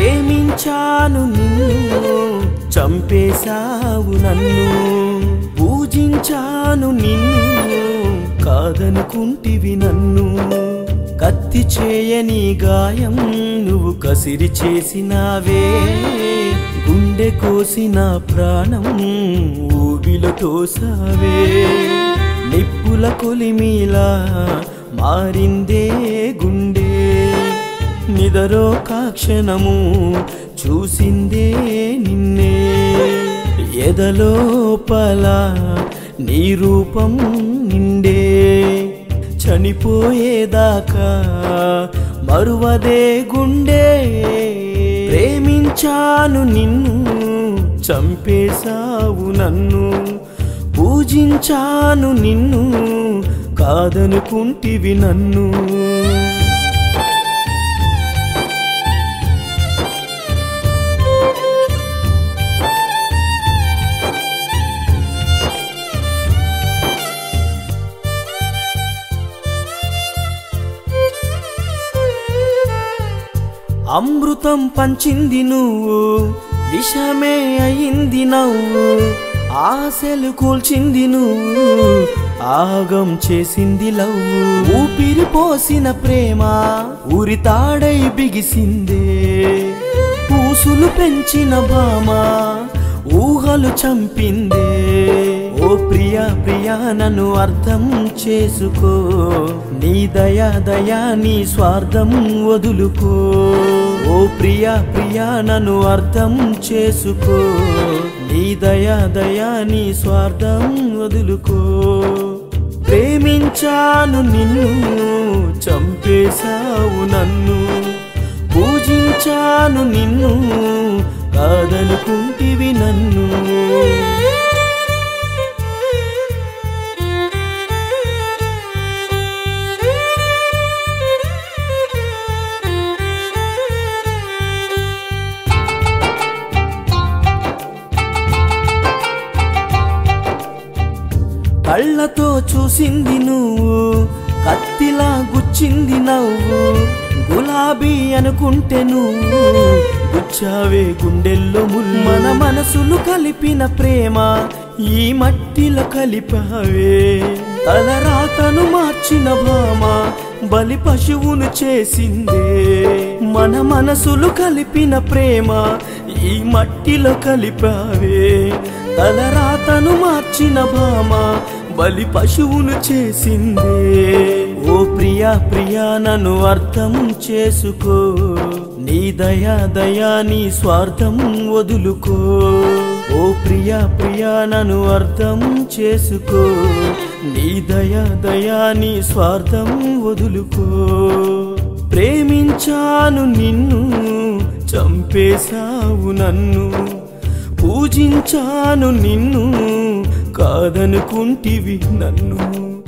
ప్రేమించాను నిన్ను చంపేశావు నన్ను పూజించాను నిన్ను కాదనుకుంటివి నన్ను కత్తి చేయని గాయం నువ్వు కసిరి చేసినావే గుండె కోసిన ప్రాణం ఊబిలో తోసావే నిప్పుల కొలిమిలా మారిందే గుండె నిదరో కాక్షణము చూసిందే నిన్నే ఎదలోపల నీ రూపం నిండే చనిపోయేదాకా మరువదే గుండె ప్రేమించాను నిన్ను చంపేశావు నన్ను పూజించాను నిన్ను కాదనుకుంటివి నన్ను అమృతం పంచింది నువ్వు విషమే అయింది నవ్వు ఆశలు కూల్చింది నువ్వు ఆగం చేసింది లవ్వు ఊపిరి పోసిన ప్రేమ ఉరితాడై బిగిసిందే పూసులు పెంచిన భామ ఊహలు చంపిందే ఓ ప్రియా ప్రియా నన్ను అర్థం చేసుకో నీ దయా దయా నీ స్వార్థం వదులుకో ఓ ప్రియా ప్రియా నన్ను అర్థం చేసుకో నీ దయా దయా నీ స్వార్థం వదులుకో ప్రేమించాను నిన్ను చంపేశావు నన్ను పూజించాను నిన్ను కాదనుకుంటివి నన్ను కళ్ళతో చూసింది నువ్వు కత్తిలా గుచ్చింది నవ్వు గులాబీ అనుకుంటే నువ్వు గుచ్చావే గుండెల్లో ముల్ మన మనసులు కలిపిన ప్రేమ ఈ మట్టిలో కలిపావే తలరాతను మార్చిన భామ బలి పశువును చేసిందే మన మనసులు కలిపిన ప్రేమ ఈ మట్టిలో కలిపావే తలరాతను మార్చిన భామ బలి పశువును చేసిందే ఓ ప్రియా ప్రియా నన్ను అర్థం చేసుకో నీ దయా దయా నీ స్వార్థం వదులుకో ఓ ప్రియా ప్రియా నన్ను అర్థం చేసుకో నీ దయా దయా నీ స్వార్థం వదులుకో ప్రేమించాను నిన్ను చంపేశావు నన్ను పూజించాను నిన్ను కాదనుకుంటివి నన్ను